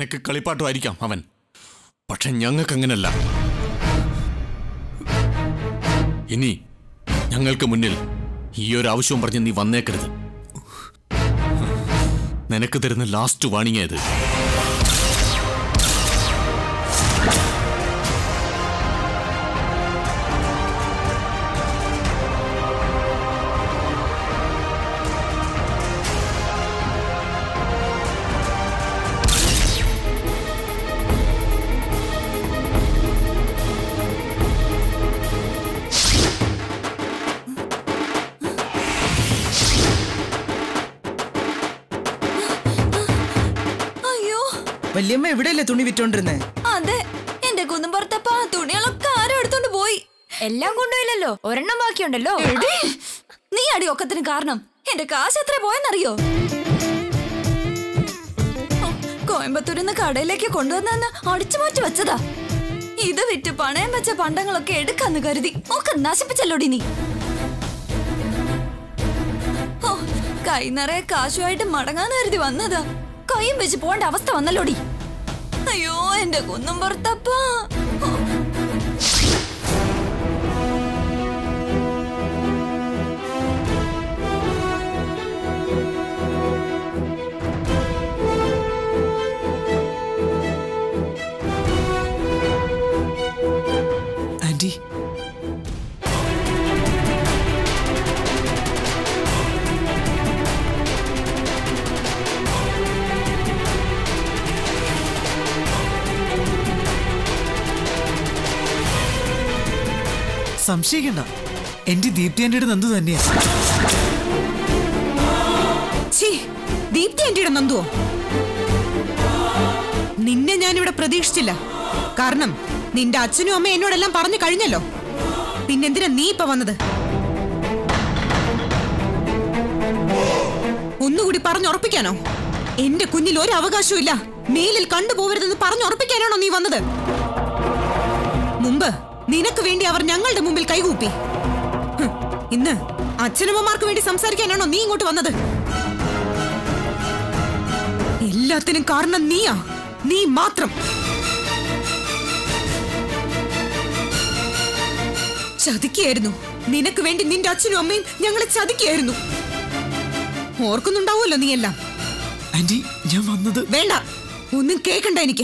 നിനക്ക് കളിപ്പാട്ടുമായിരിക്കാം അവൻ പക്ഷെ ഞങ്ങൾക്കങ്ങനല്ല ഇനി ഞങ്ങൾക്ക് മുന്നിൽ ഈ ഒരു ആവശ്യവും പറഞ്ഞ് നീ വന്നേക്കരുത് നിനക്ക് തരുന്ന ലാസ്റ്റ് വാണിംഗ് ഇത് അയ്യോ വല്യമ്മ എവിടെയല്ലേ തുണി വിറ്റോണ്ടിരുന്നേ അതെ എന്റെ കുന്നുംപുറത്തപ്പ തുണികളൊക്കെ ആരും എടുത്തോണ്ട് പോയി എല്ലാം കൊണ്ടുപോയില്ലല്ലോ ഒരെണ്ണം ബാക്കിയുണ്ടല്ലോ എടീ, നീ അടി ഒക്കത്തിന് കാരണം എന്റെ കാശ് എത്ര പോയെന്നറിയോ ഓ, കോയമ്പത്തൂരിൽ നിന്ന് കടയിലേക്ക് കൊണ്ടുവന്നെന്ന് അടിച്ചു മാറ്റി വെച്ചതാ ഇത് വിറ്റ് പണയം വെച്ച പണ്ടങ്ങളൊക്കെ എടുക്കാന്ന് കരുതി ഒക്കെ നശിപ്പിച്ചല്ലോടി നീ ഓ കൈ നിറയെ കാശുമായിട്ട് മടങ്ങാന്ന് കരുതി വന്നതാ കൈയും വെച്ച് പോണ്ട അവസ്ഥ വന്നല്ലോടി അയ്യോ എന്റെ കുന്നും പുറത്തപ്പാ ആന്റി സംശയിക്കണ്ട എന്റെ ദീപ്തി ആന്റിയുടെ നന്ദു തന്നെയാ ഛീ, ദീപ്തി ആന്റിയുടെ നന്ദുവോ നിന്നെ ഞാനിവിടെ പ്രതീക്ഷിച്ചില്ല കാരണം നിന്റെ അച്ഛനും അമ്മയും എന്നോടെല്ലാം പറഞ്ഞു കഴിഞ്ഞല്ലോ പിന്നെന്തിനാ നീ ഇപ്പൊ വന്നത് ഒന്നുകൂടി പറഞ്ഞുറപ്പിക്കാനോ എന്റെ കുഞ്ഞിൽ ഒരു അവകാശവും ഇല്ല മേലിൽ കണ്ടുപോകരുതെന്ന് പറഞ്ഞുറപ്പിക്കാനാണോ നീ വന്നത് മുമ്പ് നിനക്ക് വേണ്ടി അവർ ഞങ്ങളുടെ മുമ്പിൽ കൈകൂപ്പി ഹ്, ഇന്ന് അച്ഛനമ്മമാർക്ക് വേണ്ടി സംസാരിക്കാനാണോ നീ ഇങ്ങോട്ട് വന്നത് എല്ലാത്തിനും കാരണം നീയാ നീ മാത്രം ചതിക്കായിരുന്നു നിനക്ക് വേണ്ടി നിന്റെ അച്ഛനും അമ്മയും ഞങ്ങളെ ചതിക്കായിരുന്നു ഓർക്കുന്നുണ്ടാവുമല്ലോ നീ എല്ലാം ആന്റി ഞാൻ വന്നത് വേണ്ട ഒന്നും കേക്കണ്ട എനിക്ക്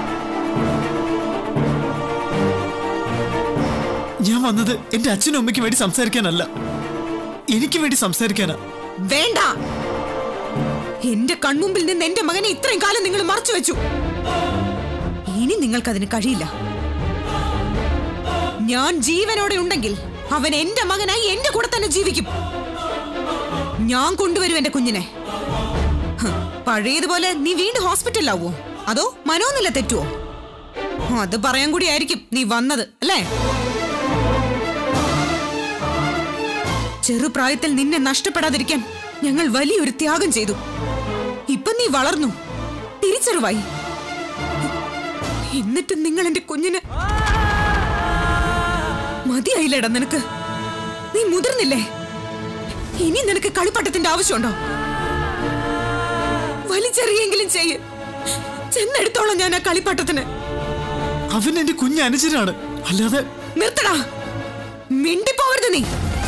ഞാൻ വന്നത് എന്റെ അച്ഛനും അമ്മയ്ക്ക് വേണ്ടി സംസാരിക്കാനല്ല എനിക്ക് വേണ്ടി സംസാരിക്കാനാ വേണ്ട എന്റെ കൺമുമ്പിൽ നിന്ന് എന്റെ മകനെ ഇത്രയും കാലം നിങ്ങൾ മറച്ചു വെച്ചു ഇനി നിങ്ങൾക്കതിന് കഴിയില്ല ഞാൻ ജീവനോടെ ഉണ്ടെങ്കിൽ അവൻ എന്റെ മകനായി എന്റെ കൂടെ തന്നെ ജീവിക്കും ഞാൻ കൊണ്ടുവരും എന്റെ കുഞ്ഞിനെ ഹ്, പഴയതുപോലെ നീ വീണ്ടും ഹോസ്പിറ്റലിലാവോ അതോ മനോനില തെറ്റുവോ അത് പറയാൻ കൂടി ആയിരിക്കും നീ വന്നത് അല്ലേ ചെറുപ്രായത്തിൽ നിന്നെ നഷ്ടപ്പെടാതിരിക്കാൻ ഞങ്ങൾ വലിയൊരു ത്യാഗം ചെയ്തു ഇപ്പൊ നീ വളർന്നു തിരിച്ചറിവായി എന്നിട്ടും നിങ്ങൾ എന്റെ കുഞ്ഞിന് മതിയായില്ലേടാ നിനക്ക് നീ മുതിർന്നില്ലേ ഇനി നിനക്ക് കളിപ്പട്ടത്തിന്റെ ആവശ്യമുണ്ടോ വലിച്ചെറിയെങ്കിലും ചെയ്യ് ചെന്നെടുത്തോളാം ഞാൻ ആ കളിപ്പട്ടത്തിന് അവൻ എന്റെ കുഞ്ഞ് അനുജനാണ് അല്ലാതെ നിർത്തടാ മിണ്ടിപ്പോവരുത് നീ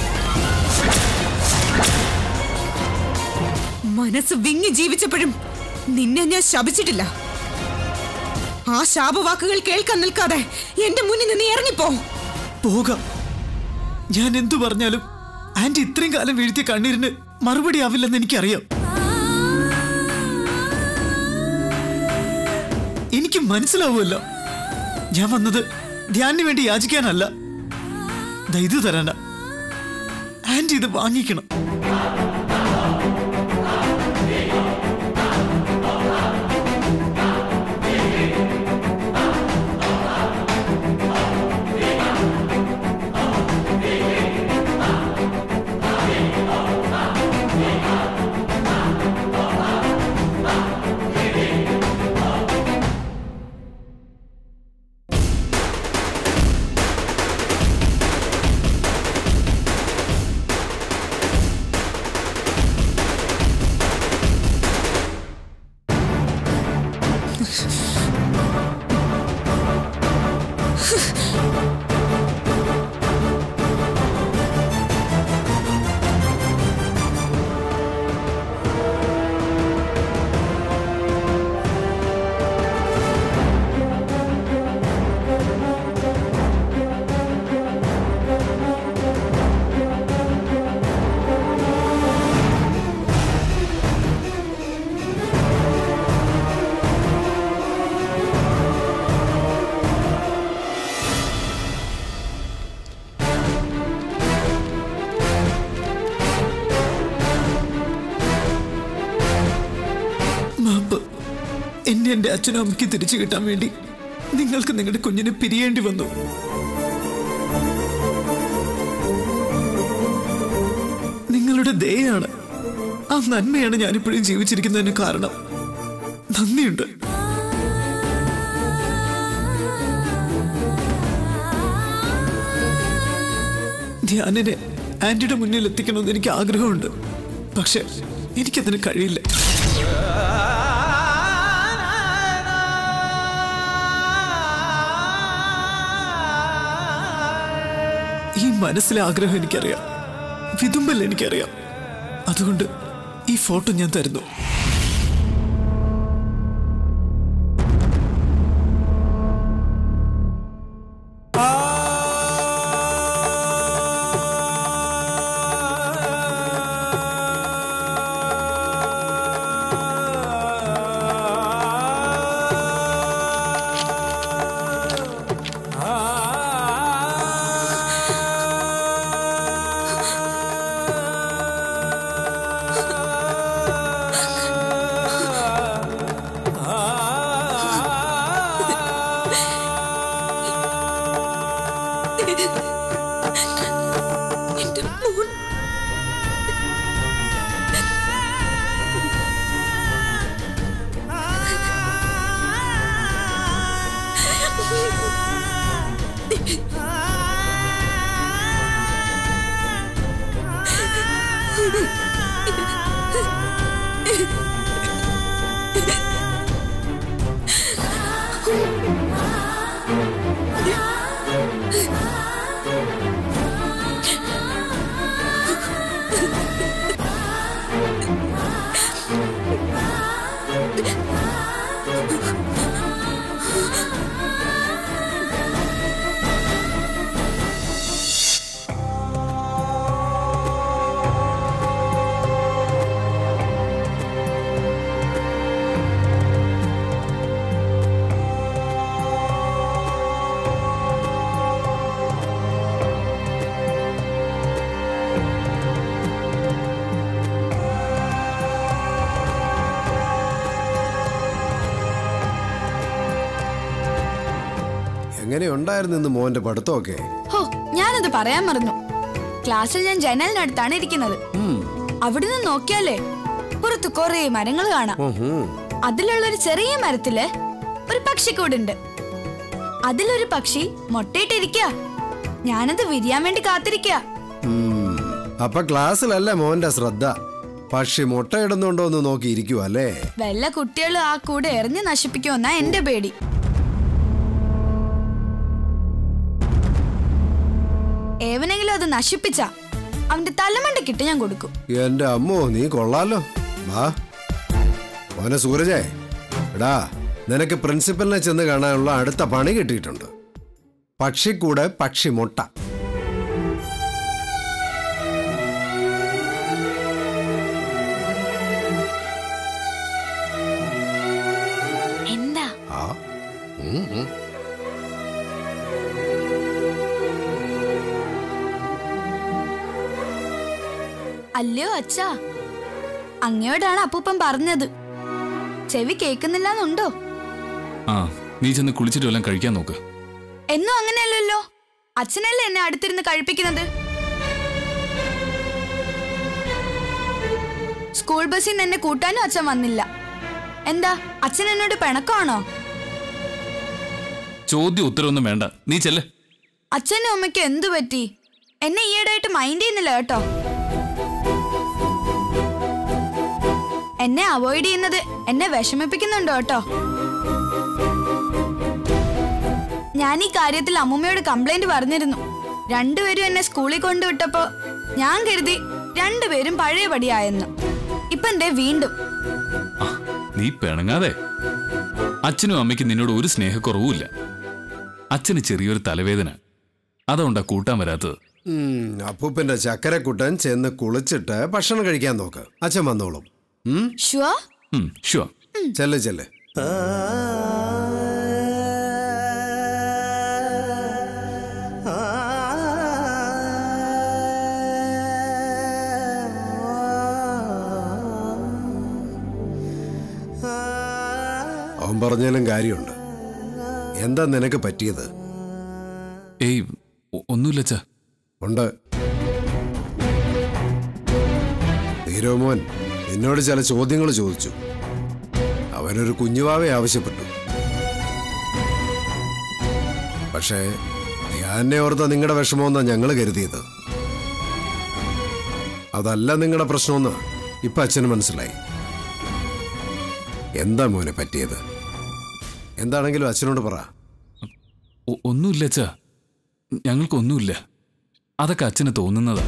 മനസ്സ് വിങ്ങി ജീവിച്ചപ്പോഴും നിന്നെ ഞാൻ ശപിച്ചിട്ടില്ല ആ ശാപവാക്കുകൾ കേൾക്കാൻ നിൽക്കാതെ എന്റെ മുന്നിൽ നിന്ന് ഇറങ്ങിപ്പോ പോകാം ഞാൻ എന്തു പറഞ്ഞാലും ആന്റി ഇത്രയും കാലം വീഴ്ത്തിയ കണ്ണീരിന് മറുപടി ആവില്ലെന്ന് എനിക്കറിയാം എനിക്ക് മനസ്സിലാവുമല്ലോ ഞാൻ വന്നത് ധ്യാനിന് വേണ്ടി യാചിക്കാനല്ല ദാ ഇത് തരാനാ ആന്റി ഇത് വാങ്ങിക്കണം പിന്നെ എന്റെ അച്ഛനും അമ്മയ്ക്ക് തിരിച്ചു കിട്ടാൻ വേണ്ടി നിങ്ങൾക്ക് നിങ്ങളുടെ കുഞ്ഞിനെ പിരിയേണ്ടി വന്നു നിങ്ങളുടെ ദയാണ് ആ നന്മയാണ് ഞാനിപ്പോഴും ജീവിച്ചിരിക്കുന്നതിന് കാരണം നന്ദിയുണ്ട് ധ്യാനിനെ ആന്റിയുടെ മുന്നിൽ എത്തിക്കണമെന്ന് എനിക്ക് ആഗ്രഹമുണ്ട് പക്ഷെ എനിക്കതിന് കഴിയില്ല ഈ മനസ്സിലെ ആഗ്രഹം എനിക്കറിയാം വിതുമ്പൽ എനിക്കറിയാം അതുകൊണ്ട് ഈ ഫോട്ടോ ഞാൻ തരുന്നു എന്റെ മോൻ എങ്ങനെയുണ്ടായിരുന്നു ഇന്ന് മോന്റെ പഠിത്തമൊക്കെ ഹോ ഞാനത് പറയാൻ മറന്നു ക്ലാസ്സിൽ ഞാൻ ജനലിനടുത്താണ് ഇരിക്കുന്നത് അവിടുന്ന് നോക്കിയാലേ പുറത്ത് കുറേ മരങ്ങൾ കാണാം അതിലുള്ള ഒരു ചെറിയ മരത്തില് ഒരു പക്ഷിക്കൂടുണ്ട് അതിലൊരു പക്ഷി മുട്ടയിട്ടിരിക്ക ഞാനത് വിരിയാൻ വേണ്ടി കാത്തിരിക്ക ഉം. അപ്പൊ ക്ലാസ്സിലല്ല മോന്റെ ശ്രദ്ധ പക്ഷി മുട്ടയിടുന്നുണ്ടോ എന്ന് നോക്കിയിരിക്കുവ അല്ലേ വല്ല കുട്ടികൾ ആ കൂടെ എറിഞ്ഞ് നശിപ്പിക്കുമെന്നാ എന്റെ പേടി ഏവനെങ്കിലും അത് നശിപ്പിച്ച അവന്റെ തലമണ്ടക്കിട്ട് ഞാൻ കൊടുക്കും എന്റെ അമ്മോ നീ കൊള്ളാലോ വാ മോനെ സൂരജേ എടാ നിനക്ക് പ്രിൻസിപ്പലിനെ ചെന്ന് കാണാനുള്ള അടുത്ത പണി കിട്ടിയിട്ടുണ്ട് പക്ഷിക്കൂടെ പക്ഷി മുട്ട എന്താ ആ ഉം, ഉം. അല്ലയോ അച്ഛാ അങ്ങയോടാണ് അപ്പൂപ്പൻ പറഞ്ഞത് ചെവി കേൾക്കുന്നില്ലെന്നുണ്ടോ ആ നീ ചെന്ന് കുളിച്ചിട്ട് വല്ലതും കഴിക്കാൻ നോക്ക് എന്നും അങ്ങനെയല്ലല്ലോ അച്ഛനല്ലേ എന്നെ അടുത്തിരുന്ന് കഴിപ്പിക്കുന്നത് സ്കൂൾ ബസ്സിൽ നിന്ന് എന്നെ കൂട്ടാനും അച്ഛൻ വന്നില്ല എന്താ അച്ഛൻ എന്നോട് പിണക്കമാണോ ചോദ്യം ഉത്തരവൊന്നും വേണ്ട നീ ചെല്ല് അച്ഛനും അമ്മയ്ക്കും എന്തു പറ്റി എന്നെ ഈയിടെയായിട്ട് മൈൻഡ് ചെയ്യുന്നില്ല കേട്ടോ എന്നെ അവോയ്ഡ് ചെയ്യുന്നത് എന്നെ വിഷമിപ്പിക്കുന്നുണ്ടോ കേട്ടോ ഞാൻ ഈ കാര്യത്തിൽ അമ്മൂമ്മയോട് കംപ്ലൈന്റ് പറഞ്ഞിരുന്നു രണ്ടുപേരും എന്നെ സ്കൂളിൽ കൊണ്ടുവിട്ടപ്പോ ഞാൻ കരുതി രണ്ടുപേരും പഴയപടിയായെന്ന് ഇപ്പൊ എന്തേ വീണ്ടും ആ, നീ പിണങ്ങാതെ അച്ഛനും അമ്മയ്ക്കും നിന്നോട് ഒരു സ്നേഹക്കുറവുമില്ല അച്ഛന് ചെറിയൊരു തലവേദന അതുകൊണ്ടാ കൂട്ടാൻ വരാത്തത് ഉം, അപ്പൂപ്പന്റെ ചക്കരക്കുട്ടൻ ചെന്ന് കുളിച്ചിട്ട് ഭക്ഷണം കഴിക്കാൻ നോക്ക് അച്ഛൻ വന്നോളും ഉം ഷുവർ ഉം, ഷുവർ ചെല്ല് ചെല്ല് അവൻ പറഞ്ഞാലും കാര്യമുണ്ട് എന്താ നിനക്ക് പറ്റിയത് ഏയ് ഒ- ഒന്നുമില്ല അച്ഛാ ഉണ്ട് നീരോമോൻ നിന്നോട് ചില ചോദ്യങ്ങൾ ചോദിച്ചു അവനൊരു കുഞ്ഞുവാവെ ആവശ്യപ്പെട്ടു പക്ഷേ ഞാൻ ഓർത്ത നിങ്ങളുടെ വിഷമമെന്നാ ഞങ്ങൾ കരുതിയത് അതല്ല നിങ്ങളുടെ പ്രശ്നമെന്ന് ഇപ്പൊ അച്ഛന് മനസ്സിലായി എന്താ മോനെ പറ്റിയത് എന്താണെങ്കിലും അച്ഛനോട് പറ ഒ- ഒന്നുമില്ല അച്ഛാ ഞങ്ങൾക്കൊന്നുമില്ല അതൊക്കെ അച്ഛന് തോന്നുന്നതാ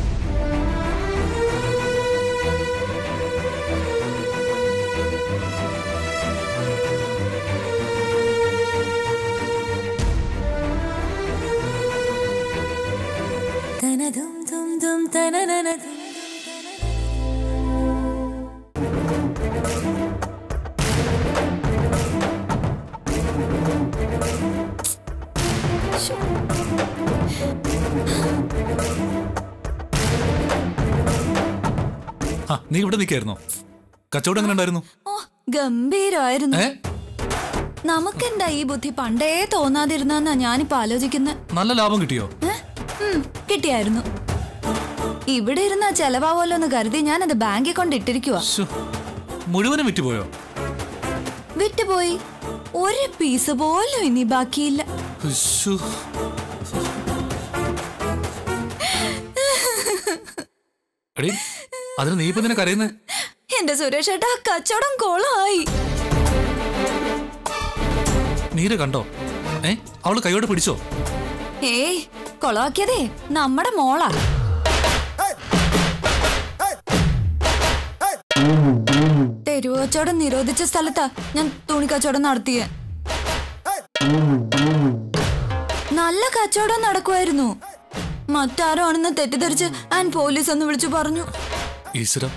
ആ, നീ ഇവിടെ നിൽക്കായിരുന്നോ കച്ചവടം എങ്ങനെ ഉണ്ടായിരുന്നു ഓ ഗംഭീരമായിരുന്നു ഏ നമുക്കെന്താ ഈ ബുദ്ധി പണ്ടേ തോന്നാതിരുന്നാ ഞാനിപ്പോ ആലോചിക്കുന്നത് നല്ല ലാഭം കിട്ടിയോ കിട്ടിയായിരുന്നു ഇവിടെ ഇരുന്ന ചെലവാവല്ലോ എന്ന് കരുതി ഞാനത് ബാങ്കിൽ കൊണ്ട് ഇട്ടിരിക്കുവാ ശ്ശോ, മുഴുവനും വിറ്റുപോയോ വിറ്റുപോയി ഒരു പീസ് പോലും ഇനി ബാക്കിയില്ല ശ്ശോ. എടീ അതിന് നീ ഇപ്പൊ നിന്നെ കരയുന്നേ എന്റെ സുരേഷ് ഏട്ടാ കച്ചവടം കോളമായി നീര കണ്ടോ ഏ അവള് കൈയോടെ പിടിച്ചോ ഏയ് കൊളമാക്കിയതേ നമ്മുടെ മോളാ തെരുവ് കച്ചവടം നിരോധിച്ച സ്ഥലത്താ ഞാൻ തുണി കച്ചവടം നടത്തിയ നല്ല കച്ചവടം നടക്കുമായിരുന്നു മറ്റാരോ ആണെന്ന് തെറ്റിദ്ധരിച്ച് ആൻ പോലീസ് എന്ന് വിളിച്ചു പറഞ്ഞു ഈശ്വരം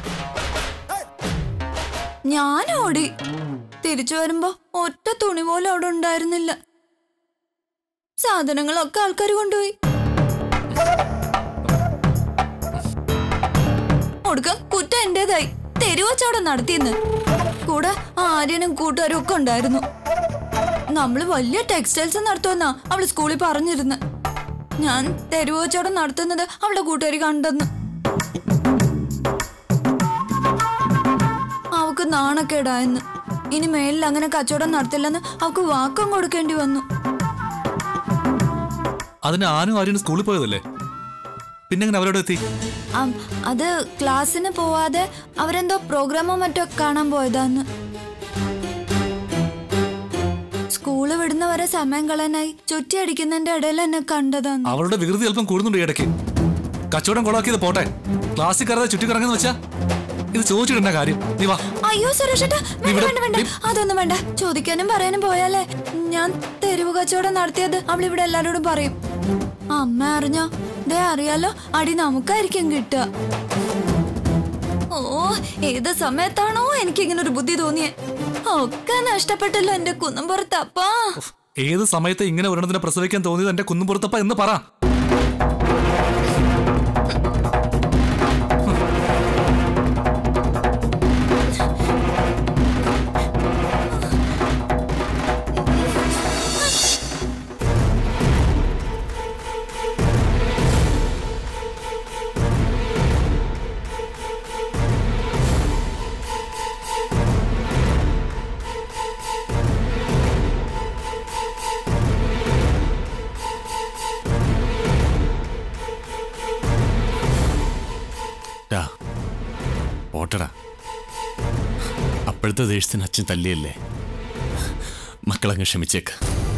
ഞാൻ ഓടി തിരിച്ചു വരുമ്പോ ഒറ്റ തുണി പോലും അവിടെ ഉണ്ടായിരുന്നില്ല സാധനങ്ങളൊക്കെ ആൾക്കാർ കൊണ്ടുപോയി ഒടുക്കം കുറ്റം എന്റേതായി തെരുവച്ചവടം നടത്തിയെന്ന് കൂടെ ആര്യനും കൂട്ടുകാരും ഒക്കെ ഉണ്ടായിരുന്നു നമ്മള് വലിയ ടെക്സ്റ്റൈൽസ് നടത്തുമെന്നാ അവള് സ്കൂളിൽ പറഞ്ഞിരുന്നു ഞാൻ തെരുവച്ചവടം നടത്തുന്നത് അവളുടെ കൂട്ടുകാരി കണ്ടെന്ന് അവക്ക് നാണക്കേടായെന്ന് ഇനി മേലിൽ അങ്ങനെ കച്ചവടം നടത്തില്ലെന്ന് അവക്ക് വാക്കം കൊടുക്കേണ്ടി വന്നു അതിന് ആനും ആര്യനും സ്കൂളിൽ പോയതല്ലേ പിന്നെങ്ങനെ അവരോട് എത്തി ആം, അത് ക്ലാസ്സിന് പോവാതെ അവരെന്തോ പ്രോഗ്രാമോ മറ്റോ കാണാൻ പോയതാന്ന് സ്കൂള് വിടുന്നവരെ സമയം കളയാനായി ചുറ്റിയടിക്കുന്നതിന്റെ ഇടയിൽ എന്നെ കണ്ടതാന്ന് അവളുടെ വികൃതി അല്പം കൂടുന്നുണ്ട് ഈ ഇടയ്ക്ക് കച്ചവടം കൊളാക്കിയത് പോട്ടെ ക്ലാസ്സിൽ കയറാതെ ചുറ്റിക്കറങ്ങുന്ന വെച്ചാ ഇത് ചോദിച്ചിട്ടുണ്ട കാര്യം നീ വാ അയ്യോ സുരേഷേട്ടാ വേണ്ട ഇവിടെ- വേണ്ട വേണ്ട നീ- അതൊന്നും വേണ്ട ചോദിക്കാനും പറയാനും പോയാലേ ഞാൻ തെരുവ് കച്ചവടം നടത്തിയത് അവളിവിടെ എല്ലാരോടും പറയും അമ്മ അറിഞ്ഞോ ദേ അറിയാലോ അടി നമുക്കായിരിക്കും കിട്ടുക ഓ ഏത് സമയത്താണോ എനിക്ക് ഇങ്ങനെ ഒരു ബുദ്ധി തോന്നിയേ ഒക്കെ നഷ്ടപ്പെട്ടല്ലോ എന്റെ കുന്നംപുറത്തപ്പാ ഏത് സമയത്ത് ഇങ്ങനെ ഒരെണ്ണത്തിനെ പ്രസവിക്കാൻ തോന്നിയത് എന്റെ കുന്നുപുറത്തപ്പ എന്ന് പറ ഡാ ഓട്ടടാ അപ്പോഴത്തെ ദേഷ്യത്തിന് അച്ഛൻ തല്ലിയല്ലേ മക്കളങ്ങ് ക്ഷമിച്ചേക്ക്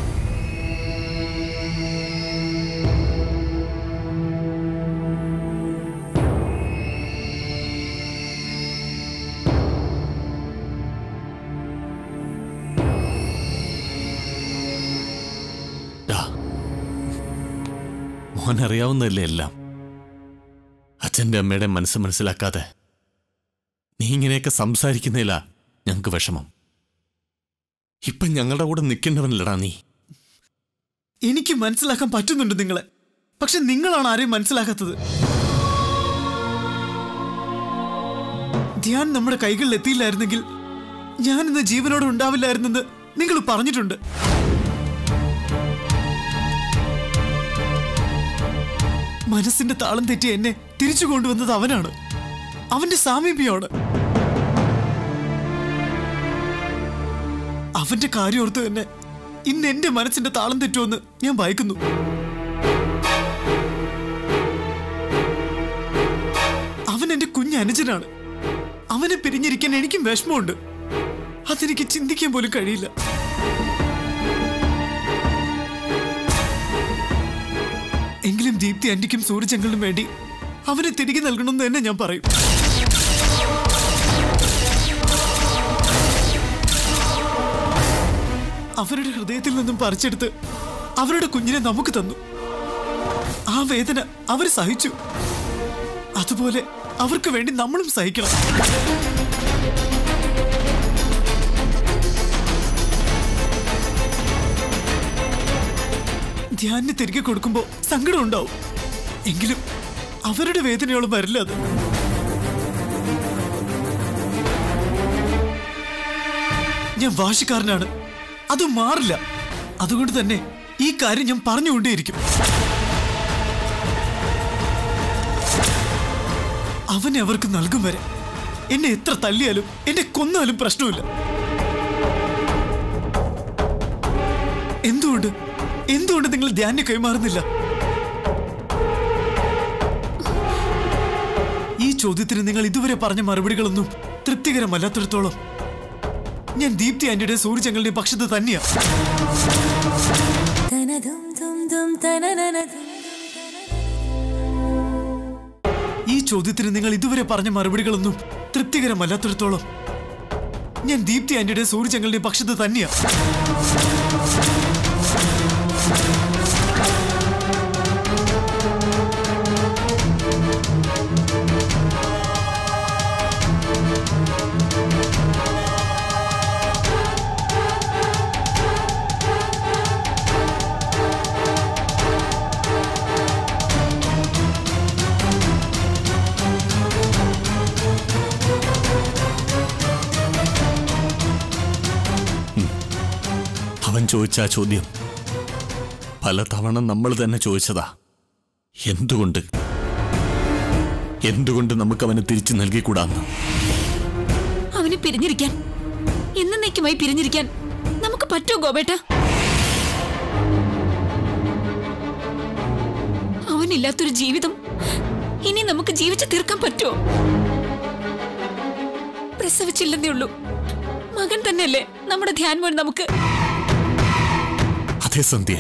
ഡാ, മോനറിയാവുന്നതല്ലേ എല്ലാം അച്ഛൻ്റെ അമ്മയുടെ മനസ്സ് മനസ്സിലാക്കാതെ നീ ഇങ്ങനെയൊക്കെ സംസാരിക്കുന്നില്ല ഞങ്ങൾക്ക് വിഷമം ഇപ്പം ഞങ്ങളുടെ കൂടെ നിൽക്കേണ്ടവനല്ലടാ നീ എനിക്ക് മനസ്സിലാക്കാൻ പറ്റുന്നുണ്ട് നിങ്ങളെ പക്ഷെ നിങ്ങളാണ് ആരെയും മനസ്സിലാക്കാത്തത് ധ്യാൻ നമ്മുടെ കൈകളിൽ എത്തിയില്ലായിരുന്നെങ്കിൽ ഞാൻ ഇന്ന് ജീവനോടെ ഉണ്ടാവില്ലായിരുന്നെന്ന് നിങ്ങൾ പറഞ്ഞിട്ടുണ്ട് മനസ്സിന്റെ താളം തെറ്റി എന്നെ തിരിച്ചു കൊണ്ടുവന്നത് അവനാണ് അവന്റെ സാമീപ്യമാണ് അവന്റെ കാര്യം ഓർത്ത് തന്നെ ഇന്ന് എന്റെ മനസ്സിന്റെ താളം തെറ്റുമെന്ന് ഞാൻ ഭയക്കുന്നു അവൻ എന്റെ കുഞ്ഞനുജനാണ് അവനെ പിരിഞ്ഞിരിക്കാൻ എനിക്കും വിഷമമുണ്ട് അതെനിക്ക് ചിന്തിക്കാൻ പോലും കഴിയില്ല എങ്കിലും ദീപ്തി ആന്റിക്കും സൂര്യചങ്കലിനും വേണ്ടി അവനെ തിരികെ നൽകണമെന്ന് തന്നെ ഞാൻ പറയും അവരുടെ ഹൃദയത്തിൽ നിന്നും പറിച്ചെടുത്ത് അവരുടെ കുഞ്ഞിനെ നമുക്ക് തന്നു ആ വേദന അവർ സഹിച്ചു അതുപോലെ അവർക്ക് വേണ്ടി നമ്മളും സഹിക്കണം ധ്യാനിന് തിരികെ കൊടുക്കുമ്പോ സങ്കടം ഉണ്ടാവും എങ്കിലും അവരുടെ വേദനയോളം വരില്ല അത് ഞാൻ വാശിക്കാരനാണ് അത് മാറില്ല അതുകൊണ്ട് തന്നെ ഈ കാര്യം ഞാൻ പറഞ്ഞുകൊണ്ടേയിരിക്കും അവനെ അവർക്ക് നൽകും വരെ എന്നെ എത്ര തല്ലിയാലും എന്നെ കൊന്നാലും പ്രശ്നമില്ല എന്തുകൊണ്ട് എന്തുകൊണ്ട് നിങ്ങൾ ധ്യാനം കൈമാറുന്നില്ല ഈ ചോദ്യത്തിന് നിങ്ങൾ ഇതുവരെ പറഞ്ഞ മറുപടികളൊന്നും തൃപ്തികരമല്ലാത്തിടത്തോളം ഞാൻ ദീപ്തി ആന്റിയുടെ സൂര്യചങ്ങളുടെ പക്ഷത്ത് തന്നെയാ ഈ ചോദ്യത്തിന് നിങ്ങൾ ഇതുവരെ പറഞ്ഞ മറുപടികളൊന്നും തൃപ്തികരമല്ലാത്തിടത്തോളം ഞാൻ ദീപ്തി ആന്റിയുടെ സൂര്യചങ്ങളുടെ പക്ഷത്ത് തന്നെയാ അവൻ ചോദിച്ച ആ ചോദ്യം പലതവണ നമ്മൾ തന്നെ ചോദിച്ചതാ എന്തുകൊണ്ട് എന്തുകൊണ്ട് നമുക്ക് അവനെ തിരിച്ചു നൽകിക്കൂടാന്ന് അവനെ പിരിഞ്ഞിരിക്കാൻ എന്നേക്കുമായി പിരിഞ്ഞിരിക്കാൻ നമുക്ക് പറ്റുമോ ഗോപേട്ട അവനില്ലാത്തൊരു ജീവിതം ഇനി നമുക്ക് ജീവിച്ചു തീർക്കാൻ പറ്റുമോ പ്രസവിച്ചില്ലെന്നേ ഉള്ളൂ മകൻ തന്നെയല്ലേ നമ്മുടെ ധ്യാൻ മോൻ നമുക്ക് അതേ സന്ധ്യ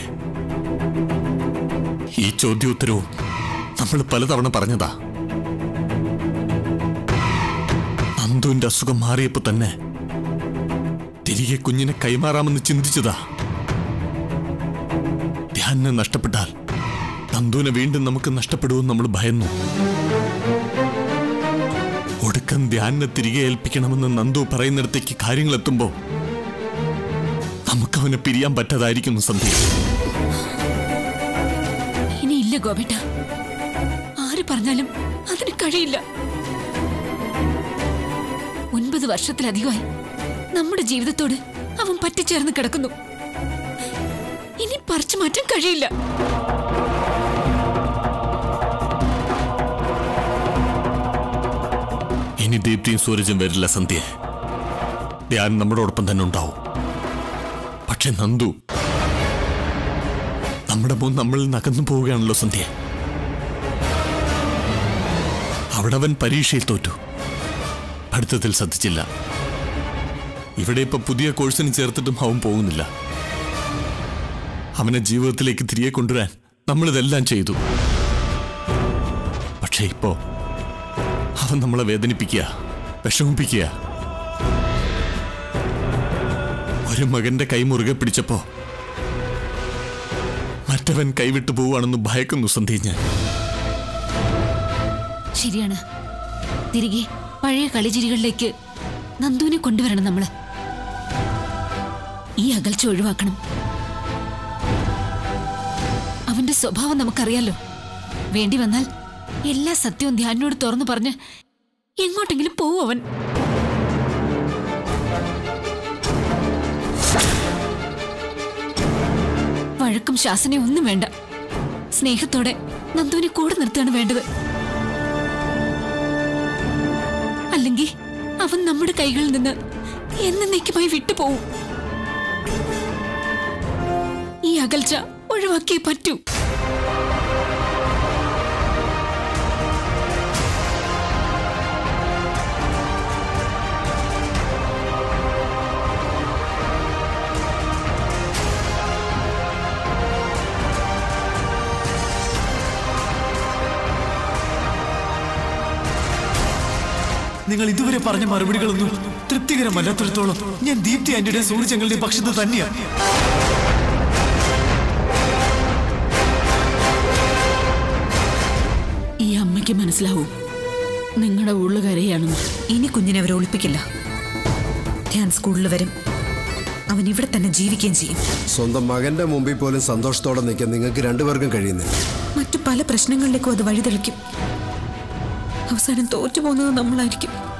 ഈ ചോദ്യോത്തരവും നമ്മൾ പലതവണ പറഞ്ഞതാ നന്ദുവിന്റെ അസുഖം മാറിയപ്പോ തന്നെ തിരികെ കുഞ്ഞിനെ കൈമാറാമെന്ന് ചിന്തിച്ചതാ ധ്യാനെ നഷ്ടപ്പെട്ടാൽ നന്ദുവിനെ വീണ്ടും നമുക്ക് നഷ്ടപ്പെടുമെന്ന് നമ്മൾ ഭയന്നു ഒടുക്കം ധ്യാനെ തിരികെ ഏൽപ്പിക്കണമെന്ന് നന്ദു പറയുന്നിടത്തേക്ക് കാര്യങ്ങൾ എത്തുമ്പോ നമുക്കവനെ പിരിയാൻ പറ്റാതായിരിക്കുന്നു സന്ധ്യ ഇനി ഇല്ല ഗോപേട്ട ആര് പറഞ്ഞാലും അതിന് കഴിയില്ല ഒൻപത് വർഷത്തിലധികമായി നമ്മുടെ ജീവിതത്തോട് അവൻ പറ്റിച്ചേർന്ന് കിടക്കുന്നു ഇനി പറിച്ചു മാറ്റാൻ കഴിയില്ല ഇനി ദീപ്തിയും സൂരജും വരില്ല സന്ധ്യ ധ്യാൻ നമ്മളോടൊപ്പം തന്നെ ഉണ്ടാവും പക്ഷെ നന്ദു നമ്മുടെ മുൻ നമ്മളിൽ നകന്നു പോവുകയാണല്ലോ സന്ധ്യ അവിടെ അവൻ പരീക്ഷയിൽ തോറ്റു പഠിത്തത്തിൽ ശ്രദ്ധിച്ചില്ല ഇവിടെ ഇപ്പൊ പുതിയ കോഴ്സിന് ചേർത്തിട്ടും അവൻ പോകുന്നില്ല അവനെ ജീവിതത്തിലേക്ക് തിരികെ കൊണ്ടുവരാൻ നമ്മളിതെല്ലാം ചെയ്തു പക്ഷെ ഇപ്പോ അവൻ നമ്മളെ വേദനിപ്പിക്കുക വിഷമിപ്പിക്കുക ഒരു മകന്റെ കൈ മുറുകെ പിടിച്ചപ്പോ മറ്റവൻ കൈവിട്ടു പോവുകയാണെന്ന് ഭയക്കുന്നു സന്ധി ഞാൻ ശരിയാണ് തിരികെ പഴയ കളിചിരികളിലേക്ക് നന്ദുവിനെ കൊണ്ടുവരണം നമ്മള് ഈ അകൽച്ച ഒഴിവാക്കണം അവന്റെ സ്വഭാവം നമുക്കറിയാലോ വേണ്ടി വന്നാൽ എല്ലാ സത്യവും ധ്യാനോട് തുറന്നു പറഞ്ഞ് എങ്ങോട്ടെങ്കിലും പോവും അവൻ ആർക്കും ശാസനെ ഒന്നും വേണ്ട സ്നേഹത്തോടെ നന്ദുവിനെ കൂടെ നിർത്തുകയാണ് വേണ്ടത് അല്ലെങ്കിൽ അവൻ നമ്മുടെ കൈകളിൽ നിന്ന് എന്നേക്കുമായി വിട്ടുപോവും ഈ അകൽച്ച ഒഴിവാക്കിയേ പറ്റൂ നിങ്ങൾ ഇതുവരെ പറഞ്ഞ മറുപടികളൊന്നും തൃപ്തികരമല്ലാത്തിടത്തോളം ഞാൻ ദീപ്തി ആന്റിയുടെ സൂര്യചങ്ങളുടെ പക്ഷത്ത് തന്നെയാണ് ഈ അമ്മയ്ക്ക് മനസ്സിലാവും നിങ്ങളുടെ ഉള്ളു കരയാണെന്ന് ഇനി കുഞ്ഞിനെ അവരെ ഒളിപ്പിക്കില്ല ധ്യാൻ സ്കൂളിൽ വരും അവൻ ഇവിടെ തന്നെ ജീവിക്കുകയും ചെയ്യും സ്വന്തം മകന്റെ മുമ്പിൽ പോലും സന്തോഷത്തോടെ നിൽക്കാൻ നിങ്ങൾക്ക് രണ്ടുപേർക്കും കഴിയുന്നില്ല മറ്റു പല പ്രശ്നങ്ങളിലേക്കും അത് വഴിതെളിക്കും അവസാനം തോറ്റു പോകുന്നത് നമ്മളായിരിക്കും